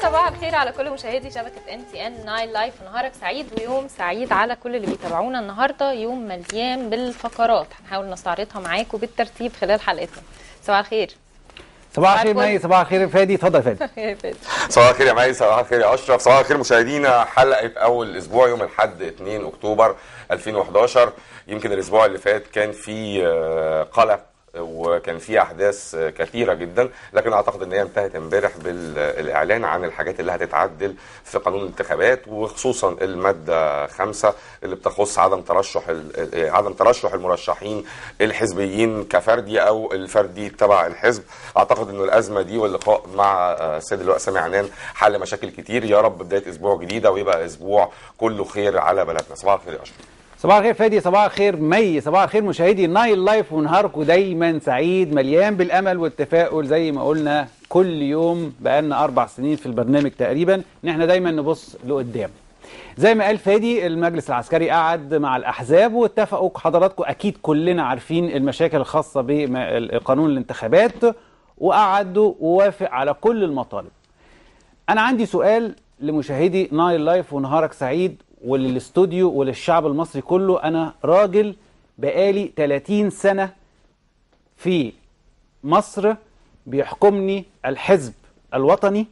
صباح الخير على كل مشاهدي شبكة ان تي ان ناين لايف نهارك سعيد ويوم سعيد على كل اللي بيتابعونا النهارده يوم مليان بالفقرات هنحاول نستعرضها معاكم بالترتيب خلال حلقتنا صباح الخير صباح الخير الفل. مي صباح الخير فادي اتفضل يا فادي يا فادي. صباح الخير يا مي صباح الخير يا اشرف صباح الخير مشاهدينا حلقه اول اسبوع يوم الاحد 2 اكتوبر 2011 يمكن الاسبوع اللي فات كان فيه آه، قلق وكان فيه احداث آه، كثيره جدا لكن اعتقد ان هي انتهت امبارح بالاعلان عن الحاجات اللي هتتعدل في قانون الانتخابات وخصوصا الماده خمسة اللي بتخص عدم ترشح ال- ال- عدم ترشح المرشحين الحزبيين كفردي او الفردي تبع الحزب اعتقد انه الازمه دي واللقاء مع آه، السيد اللواء سامي عنان حل مشاكل كتير يا رب بدايه اسبوع جديده ويبقى اسبوع كله خير على بلدنا صباح الخير يا اشرف صباح الخير فادي صباح الخير مي صباح الخير مشاهدي نايل لايف ونهاركم دايما سعيد مليان بالامل والتفاؤل زي ما قلنا كل يوم بقالنا اربع سنين في البرنامج تقريبا ان احنا دايما نبص لقدام زي ما قال فادي المجلس العسكري قعد مع الاحزاب واتفقوا حضراتكم اكيد كلنا عارفين المشاكل الخاصه بقانون الانتخابات وقعدوا ووافق على كل المطالب انا عندي سؤال لمشاهدي نايل لايف ونهارك سعيد وللاستوديو وللشعب المصري كله انا راجل بقالي 30 سنه في مصر بيحكمني الحزب الوطني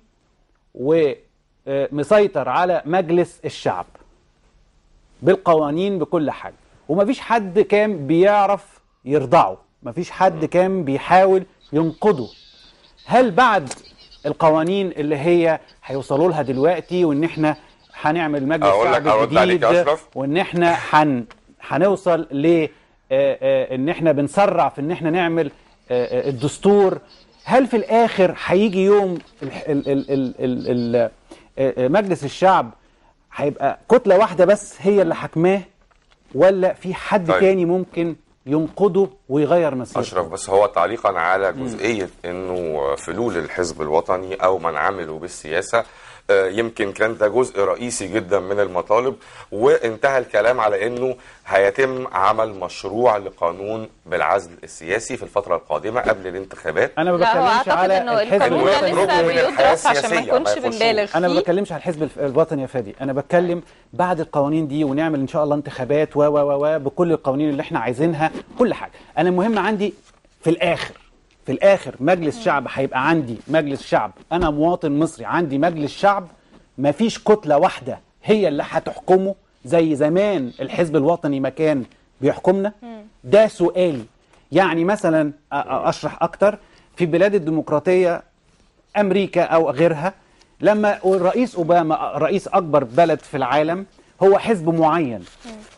ومسيطر على مجلس الشعب بالقوانين بكل حاجه ومفيش حد كان بيعرف يرضعه مفيش حد كان بيحاول ينقضه هل بعد القوانين اللي هي هيوصلوا لها دلوقتي وان احنا هنعمل مجلس أقول لك شعب أرد عليك يا جديد أشرف؟ وان احنا هن هنوصل ل آه، آه، ان احنا بنسرع في ان احنا نعمل آه، آه، الدستور هل في الاخر هيجي يوم ال- ال- ال- ال- ال- ال- آه، آه، مجلس الشعب هيبقى كتلة واحدة بس هي اللي حكماه ولا في حد طيب. تاني ممكن ينقضه ويغير مسيرته اشرف بس هو تعليقا على جزئيه انه فلول الحزب الوطني او من عملوا بالسياسه آه، يمكن كان ده جزء رئيسي جدا من المطالب وانتهى الكلام على انه هيتم عمل مشروع لقانون بالعزل السياسي في الفتره القادمه قبل الانتخابات انا ما لا هو بتكلمش اعتقد على انه الحزب القانون ده الوطني. لسه ركن من الحياة بيدرس عشان ما السياسية، ما يكونش يخشوش. بنبالغ انا ما فيه بتكلمش على الحزب الف- الوطني يا فادي انا بتكلم بعد القوانين دي ونعمل ان شاء الله انتخابات و و و و بكل القوانين اللي احنا عايزينها كل حاجه انا المهم عندي في الاخر في الاخر مجلس شعب هيبقى عندي مجلس شعب انا مواطن مصري عندي مجلس شعب مفيش كتله واحده هي اللي هتحكمه زي زمان الحزب الوطني ما كان بيحكمنا ده سؤالي يعني مثلا أ- أ- اشرح اكتر في البلاد الديمقراطيه امريكا او غيرها لما الرئيس اوباما رئيس اكبر بلد في العالم هو حزب معين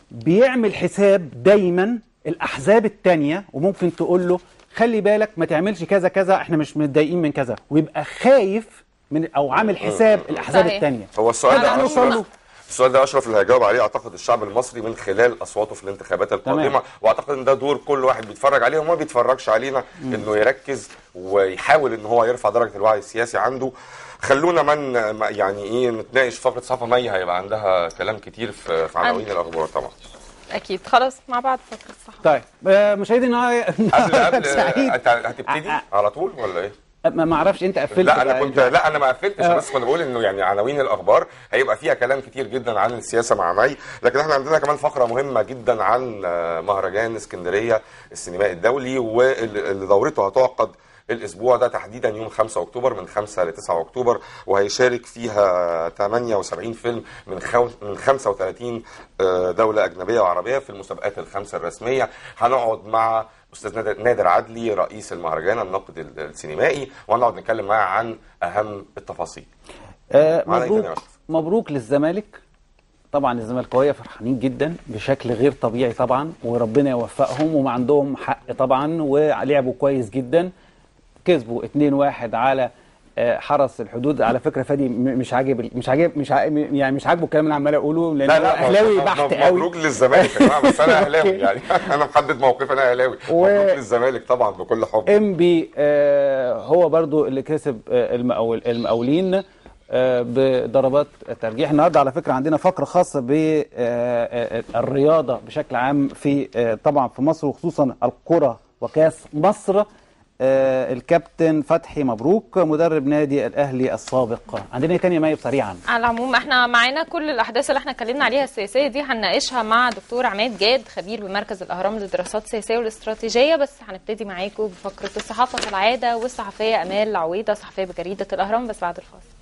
بيعمل حساب دايما الاحزاب التانية وممكن تقول له خلي بالك ما تعملش كذا كذا احنا مش متضايقين من كذا ويبقى خايف من او عامل حساب الاحزاب صحيح. التانية هو السؤال هذا ده هنوصل له. أشرف السؤال ده اشرف اللي هيجاوب عليه اعتقد الشعب المصري من خلال اصواته في الانتخابات القادمه تمام. واعتقد ان ده دور كل واحد بيتفرج عليه وما بيتفرجش علينا انه يركز ويحاول ان هو يرفع درجه الوعي السياسي عنده خلونا من ما- يعني ايه نتناقش فقره صفا مي هيبقى عندها كلام كتير في في عناوين الاخبار طبعا اكيد خلاص مع بعض فتره صح طيب آه، مشاهدينا قبل قبل سعيد أنت هتبتدي على طول ولا ايه؟ ما ما اعرفش انت قفلت لا انا بقى. كنت لا انا ما قفلتش آه. بس كنت بقول انه يعني عناوين الاخبار هيبقى فيها كلام كتير جدا عن السياسه مع مي لكن احنا عندنا كمان فقره مهمه جدا عن آه، مهرجان اسكندريه السينمائي الدولي واللي دورته هتعقد الاسبوع ده تحديدا يوم 5 اكتوبر من 5 ل 9 اكتوبر وهيشارك فيها 78 فيلم من خو... من 35 آه، دوله اجنبيه وعربيه في المسابقات الخمسه الرسميه هنقعد مع استاذ نادر- نادر عدلي رئيس المهرجان الناقد ال- السينمائي وهنقعد نتكلم معاه عن اهم التفاصيل آه معانا إيه مبروك تاني يا أشرف؟ مبروك للزمالك طبعا الزملكاويه فرحانين جدا بشكل غير طبيعي طبعا وربنا يوفقهم وما عندهم حق طبعا ولعبوا كويس جدا كسبوا 2-1 على آه، حرس الحدود على فكره فادي م- مش عاجب مش عاجب مش عاجب يعني مش عاجبه الكلام اللي عمال اقوله لان هو اهلاوي مبروك- بحت مبروك قوي مبروك للزمالك يا جماعه بس انا اهلاوي أوكي. يعني انا محدد موقفي انا اهلاوي و- مبروك للزمالك طبعا بكل حب انبي آه هو برضو اللي كسب آه المقاول المقاولين آه بضربات ترجيح النهارده على فكره عندنا فقره خاصه بالرياضه بشكل عام في آه طبعا في مصر وخصوصا الكره وكاس مصر آه الكابتن فتحي مبروك مدرب نادي الاهلي السابق عندنا ايه تاني يا مايب سريعا على العموم احنا معانا كل الاحداث اللي احنا اتكلمنا عليها السياسيه دي هنناقشها مع دكتور عماد جاد خبير بمركز الاهرام للدراسات السياسيه والاستراتيجيه بس هنبتدي معاكم بفقره الصحافه كالعاده والصحفيه امال عويده صحفيه بجريده الاهرام بس بعد الفاصل